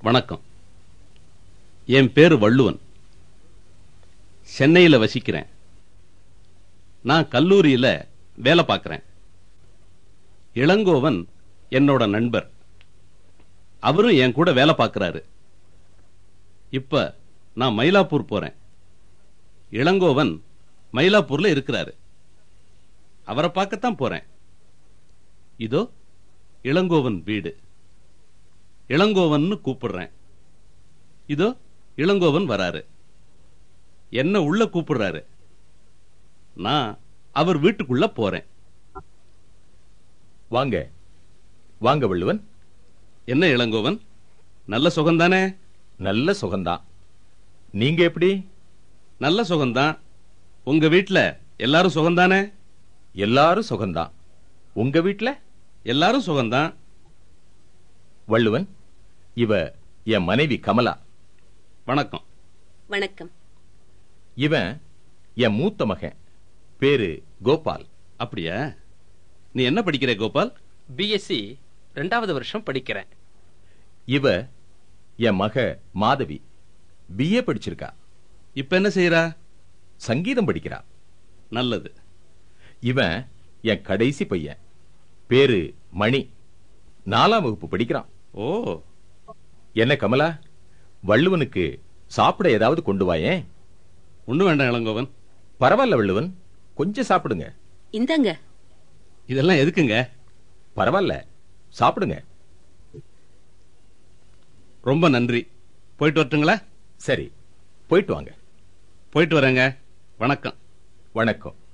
வணக்கம் என் பேரு வள்ளுவன் சென்னையில வசிக்கிறேன் நான் கல்லூரியில வேலை பார்க்கறேன் இளங்கோவன் என்னோட நண்பர் அவரும் என் கூட வேலை பார்க்கறாரு இப்ப நான் மயிலாப்பூர் போறேன் இளங்கோவன் மயிலாப்பூர்ல இருக்கிறாரு அவரை பார்க்கத்தான் போறேன் இதோ இளங்கோவன் வீடு இளங்கோவன்னு கூப்பிடுறேன் இதோ இளங்கோவன் வராரு என்ன உள்ள கூப்பிடுறாரு நான் அவர் வீட்டுக்குள்ள போறேன் வாங்க வாங்க வள்ளுவன் என்ன இளங்கோவன் நல்ல சுகம்தானே நல்ல சுகம்தான் நீங்க எப்படி நல்ல சுகம்தான் உங்க வீட்ல எல்லாரும் சுகம்தானே எல்லாரும் சுகம்தான் உங்க வீட்ல எல்லாரும் சுகம்தான் வள்ளுவன் இவ என் மனைவி கமலா வணக்கம் வணக்கம் இவன் என் மூத்த மகன் பேரு கோபால் அப்படியா நீ என்ன படிக்கிற கோபால் பிஎஸ்சி ரெண்டாவது வருஷம் படிக்கிறேன் இவ என் மக மாதவி பிஏ படிச்சிருக்கா இப்ப என்ன செய்யறா சங்கீதம் படிக்கிறா நல்லது இவன் என் கடைசி பையன் பேரு மணி நாலாம் வகுப்பு படிக்கிறான் ஓ என்ன கமலா வள்ளுவனுக்கு சாப்பிட ஏதாவது கொண்டு வாயேன் ஒண்ணு வேண்டாம் இளங்கோவன் பரவாயில்ல வள்ளுவன் கொஞ்சம் சாப்பிடுங்க இந்தாங்க இதெல்லாம் எதுக்குங்க பரவாயில்ல சாப்பிடுங்க ரொம்ப நன்றி போயிட்டு வரட்டுங்களா சரி போயிட்டு வாங்க போயிட்டு வரேங்க வணக்கம் வணக்கம்